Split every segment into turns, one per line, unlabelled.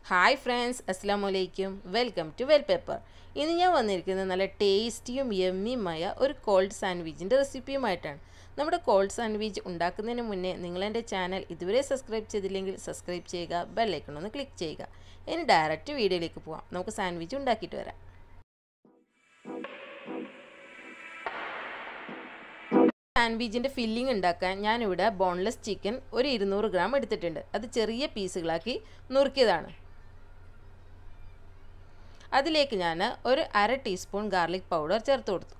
hi friends അസ്സാം വലൈക്കും welcome to well paper ഇന്ന് ഞാൻ വന്നിരിക്കുന്നത് നല്ല ടേസ്റ്റിയും യമ്മിയുമായ ഒരു കോൾഡ് സാൻഡ്വിച്ചിൻ്റെ റെസിപ്പിയുമായിട്ടാണ് നമ്മുടെ കോൾഡ് സാൻഡ്വിച്ച് ഉണ്ടാക്കുന്നതിന് മുന്നേ നിങ്ങളെൻ്റെ ചാനൽ ഇതുവരെ സബ്സ്ക്രൈബ് ചെയ്തില്ലെങ്കിൽ സബ്സ്ക്രൈബ് ചെയ്യുക ബെല്ലൈക്കൺ ഒന്ന് ക്ലിക്ക് ചെയ്യുക ഇനി ഡയറക്റ്റ് വീഡിയോയിലേക്ക് പോവാം നമുക്ക് സാൻഡ്വിച്ച് ഉണ്ടാക്കിയിട്ട് വരാം സാൻഡ്വിച്ചിൻ്റെ ഫില്ലിംഗ് ഉണ്ടാക്കാൻ ഞാനിവിടെ ബോൺലെസ് ചിക്കൻ ഒരു ഇരുന്നൂറ് ഗ്രാം എടുത്തിട്ടുണ്ട് അത് ചെറിയ പീസുകളാക്കി നുറുക്കിയതാണ് അതിലേക്ക് ഞാൻ ഒരു അര ടീസ്പൂൺ ഗാർലിക് പൗഡർ ചേർത്ത് കൊടുത്തു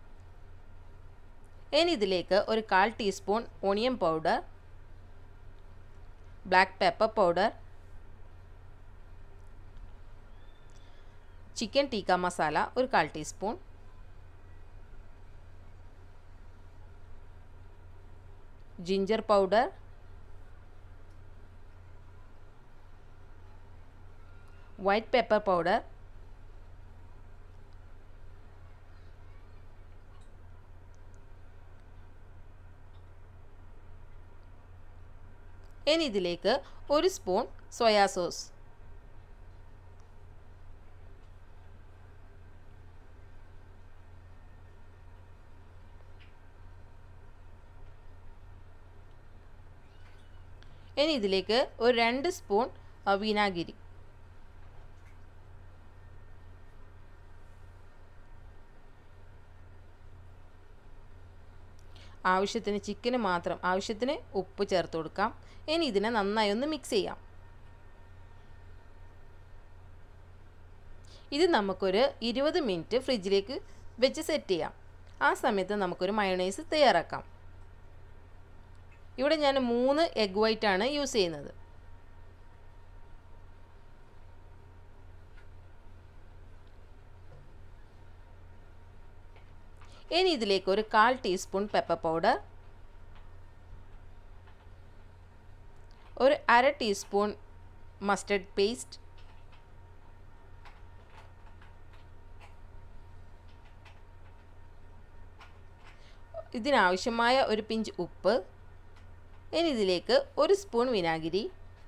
ഇനി ഇതിലേക്ക് ഒരു കാൽ teaspoon onion powder black pepper powder chicken tikka masala ഒരു കാൽ teaspoon ginger powder white pepper powder ഇനി ഇതിലേക്ക് ഒരു സ്പൂൺ സോയാ സോസ് ഇനി ഇതിലേക്ക് ഒരു രണ്ട് സ്പൂൺ വിനാഗിരി ആവശ്യത്തിന് ചിക്കന് മാത്രം ആവശ്യത്തിന് ഉപ്പ് ചേർത്ത് കൊടുക്കാം ഇനി ഇതിനെ നന്നായി ഒന്ന് മിക്സ് ചെയ്യാം ഇത് നമുക്കൊരു ഇരുപത് മിനിറ്റ് ഫ്രിഡ്ജിലേക്ക് വെച്ച് സെറ്റ് ചെയ്യാം ആ സമയത്ത് നമുക്കൊരു മയോണൈസ് തയ്യാറാക്കാം ഇവിടെ ഞാൻ മൂന്ന് എഗ് വൈറ്റ് ആണ് യൂസ് ചെയ്യുന്നത് ഇനി ഇതിലേക്ക് ഒരു കാൽ ടീസ്പൂൺ പെപ്പർ പൗഡർ ഒരു അര ടീസ്പൂൺ മസ്റ്റർഡ് പേസ്റ്റ് ഇതിനാവശ്യമായ ഒരു പിഞ്ച് ഉപ്പ് ഇനി ഇതിലേക്ക് ഒരു സ്പൂൺ വിനാഗിരി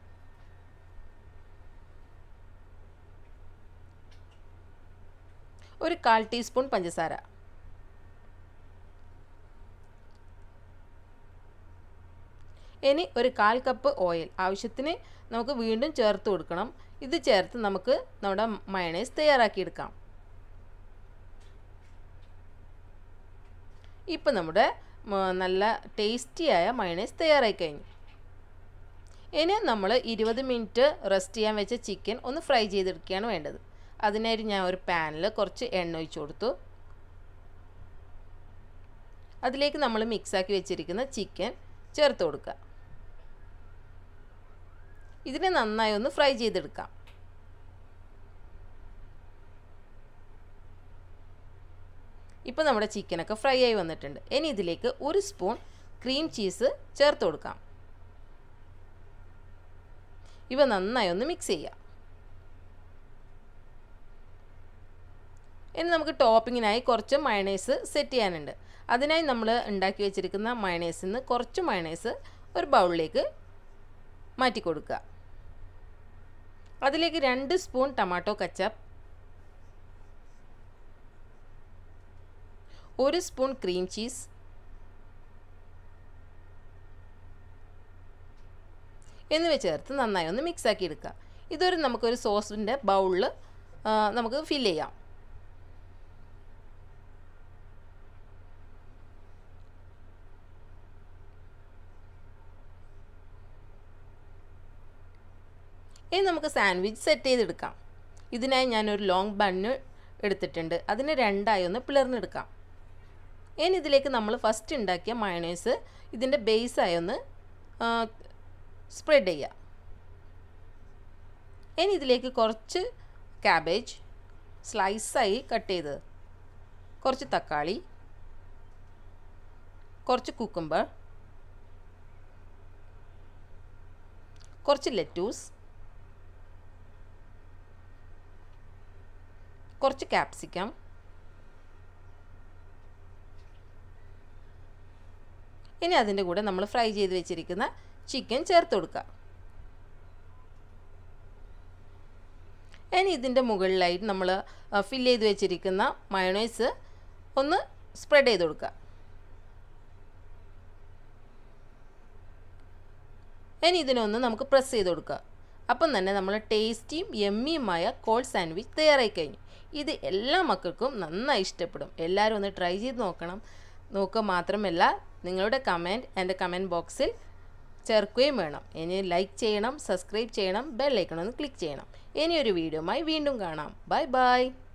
ഒരു കാൽ ടീസ്പൂൺ പഞ്ചസാര ഇനി ഒരു കാൽ കപ്പ് ഓയിൽ ആവശ്യത്തിന് നമുക്ക് വീണ്ടും ചേർത്ത് കൊടുക്കണം ഇത് ചേർത്ത് നമുക്ക് നമ്മുടെ മയണൈസ് തയ്യാറാക്കിയെടുക്കാം ഇപ്പം നമ്മുടെ നല്ല ടേസ്റ്റിയായ മയണൈസ് തയ്യാറായി കഴിഞ്ഞു ഇനി നമ്മൾ ഇരുപത് മിനിറ്റ് റെസ്റ്റ് ചെയ്യാൻ വെച്ച ചിക്കൻ ഒന്ന് ഫ്രൈ ചെയ്തെടുക്കുകയാണ് വേണ്ടത് അതിനായിട്ട് ഞാൻ ഒരു പാനിൽ കുറച്ച് എണ്ണ ഒഴിച്ചു കൊടുത്തു അതിലേക്ക് നമ്മൾ മിക്സാക്കി വെച്ചിരിക്കുന്ന ചിക്കൻ ചേർത്ത് കൊടുക്കുക ഇതിനെ നന്നായി ഒന്ന് ഫ്രൈ ചെയ്തെടുക്കാം ഇപ്പോൾ നമ്മുടെ ചിക്കനൊക്കെ ഫ്രൈ ആയി വന്നിട്ടുണ്ട് ഇനി ഇതിലേക്ക് ഒരു സ്പൂൺ ക്രീം ചീസ് ചേർത്ത് കൊടുക്കാം ഇവ നന്നായി ഒന്ന് മിക്സ് ചെയ്യാം ഇനി നമുക്ക് ടോപ്പിങ്ങിനായി കുറച്ച് മയണൈസ് സെറ്റ് ചെയ്യാനുണ്ട് അതിനായി നമ്മൾ ഉണ്ടാക്കി വെച്ചിരിക്കുന്ന മയണൈസിൽ നിന്ന് കുറച്ച് മയണൈസ് ഒരു ബൗളിലേക്ക് മാറ്റി കൊടുക്കുക അതിലേക്ക് രണ്ട് സ്പൂൺ ടൊമാറ്റോ കച്ചപ്പ് ഒരു സ്പൂൺ ക്രീം ചീസ് എന്നിവ ചേർത്ത് നന്നായി ഒന്ന് മിക്സാക്കി എടുക്കുക ഇതൊരു നമുക്കൊരു സോസിൻ്റെ ബൗളിൽ നമുക്ക് ഫില്ല് ചെയ്യാം ഇനി നമുക്ക് സാൻഡ്വിച്ച് സെറ്റ് ചെയ്തെടുക്കാം ഇതിനായി ഞാനൊരു ലോങ് ബണ്ണ് എടുത്തിട്ടുണ്ട് അതിനെ രണ്ടായി ഒന്ന് പിളർന്നെടുക്കാം ഇനി ഇതിലേക്ക് നമ്മൾ ഫസ്റ്റ് ഉണ്ടാക്കിയ മയണൈസ് ഇതിൻ്റെ ബേസായി ഒന്ന് സ്പ്രെഡ് ചെയ്യുക ഇനി ഇതിലേക്ക് കുറച്ച് ക്യാബേജ് സ്ലൈസായി കട്ട് ചെയ്ത് കുറച്ച് തക്കാളി കുറച്ച് കുക്കുംബർ കുറച്ച് ലെറ്റൂസ് കുറച്ച് ക്യാപ്സിക്കം ഇനി അതിൻ്റെ കൂടെ നമ്മൾ ഫ്രൈ ചെയ്ത് വെച്ചിരിക്കുന്ന ചിക്കൻ ചേർത്ത് കൊടുക്കുക ഇനി ഇതിൻ്റെ മുകളിലായിട്ട് നമ്മൾ ഫില്ല് ചെയ്ത് വെച്ചിരിക്കുന്ന മയോണൈസ് ഒന്ന് സ്പ്രെഡ് ചെയ്ത് കൊടുക്കുക ഇനി ഇതിനൊന്ന് നമുക്ക് പ്രസ് ചെയ്ത് കൊടുക്കുക അപ്പം തന്നെ നമ്മൾ ടേസ്റ്റിയും യമ്മിയുമായ കോൾ സാൻഡ്വിച്ച് തയ്യാറായി കഴിഞ്ഞു ഇത് എല്ലാ മക്കൾക്കും നന്നായി ഇഷ്ടപ്പെടും എല്ലാവരും ഒന്ന് ട്രൈ ചെയ്ത് നോക്കണം നോക്കുക മാത്രമല്ല നിങ്ങളുടെ കമൻറ്റ് എൻ്റെ കമൻറ്റ് ബോക്സിൽ ചേർക്കുകയും വേണം ഇനി ലൈക്ക് ചെയ്യണം സബ്സ്ക്രൈബ് ചെയ്യണം ബെല്ലൈക്കൺ ഒന്ന് ക്ലിക്ക് ചെയ്യണം ഇനി ഒരു വീഡിയോയുമായി വീണ്ടും കാണാം ബൈ ബൈ